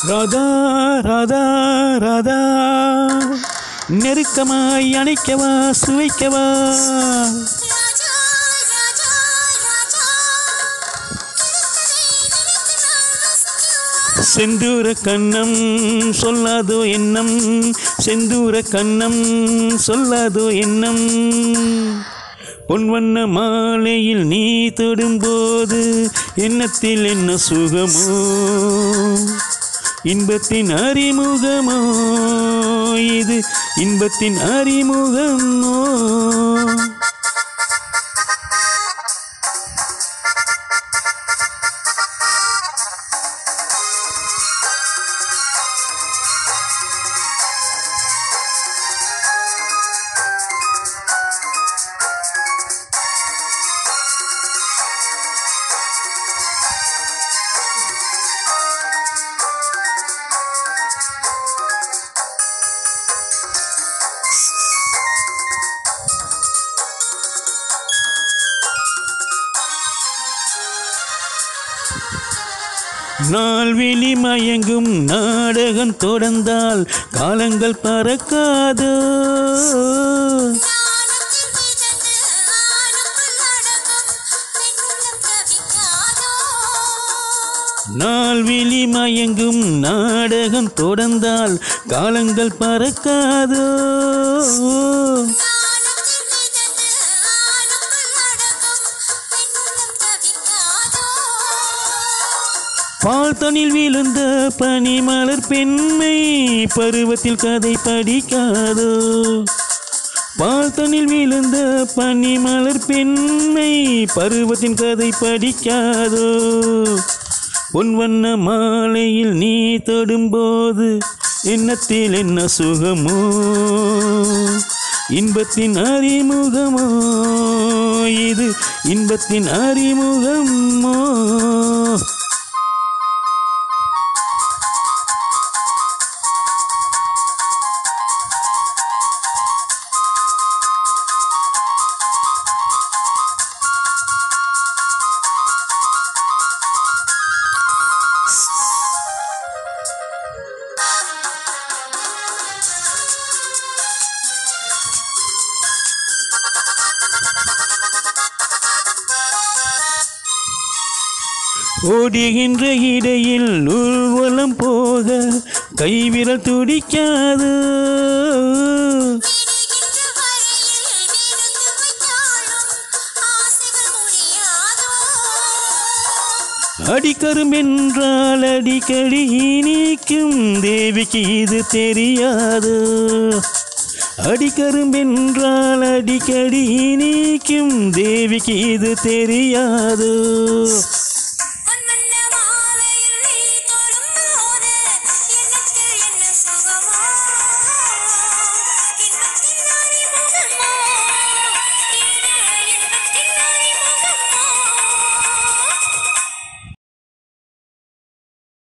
ராதா ராதா ராதா நெருக்கமாய் அணைக்கவா சுவைக்கவா ராஜா ராஜா ராஜா செந்தூர கண்ணம் சொல்லாதோ எண்ணம் செந்தூர கண்ணம் சொல்லாதோ எண்ணம் பொன்வண்ண மாலையில் நீ தொடும்போது எண்ணத்தில் என்ன சுகமோ இன்பத்தின் அறிமுகமோ இது இன்பத்தின் அறிமுகமோ நாள்வெளி மயங்கும் நாடகம் தொடர்ந்தால் காலங்கள் பறக்காதோ ஞானத்தில் மிதந்து ஆணுக்குள் அடங்கும் பெண்ணுள்ளம் தவிக்காதோ நாள்வெளி மயங்கும் நாடகம் தொடர்ந்தால் காலங்கள் பறக்காதோ ஞானத்தில் மிதந்து ஆணுக்குள் அடங்கும் பெண்ணுள்ளம் தவிக்காதோ பால் தனில் விழுந்த பனிமலர் பெண்மை பருவத்தில் கதை படிக்காதோ பால் தனில் விழுந்த பனிமலர் பெண்மை பருவத்தின் கதை படிக்காதோ பொன்வண்ண மாலையில் நீ தொடும்போது எண்ணத்தில் என்ன சுகமோ இன்பத்தின் அறிமுகமோ இது இன்பத்தின் அறிமுகமோ ஓடுகின்ற இடையில் ஊர்வலம் போக கைவிரல் துடிக்காது விடுகின்ற வரையில் விருந்து வைத்தாலும் ஆசைகள் முடியாதோ அடிக்கரும்பென்றால் அடிக்கடி இனிக்கும் தேவிக்கு இது தெரியாது அடிக்கரும்பென்றால் அடிக்கடி இனிக்கும் தேவிக்கு இது தெரியாது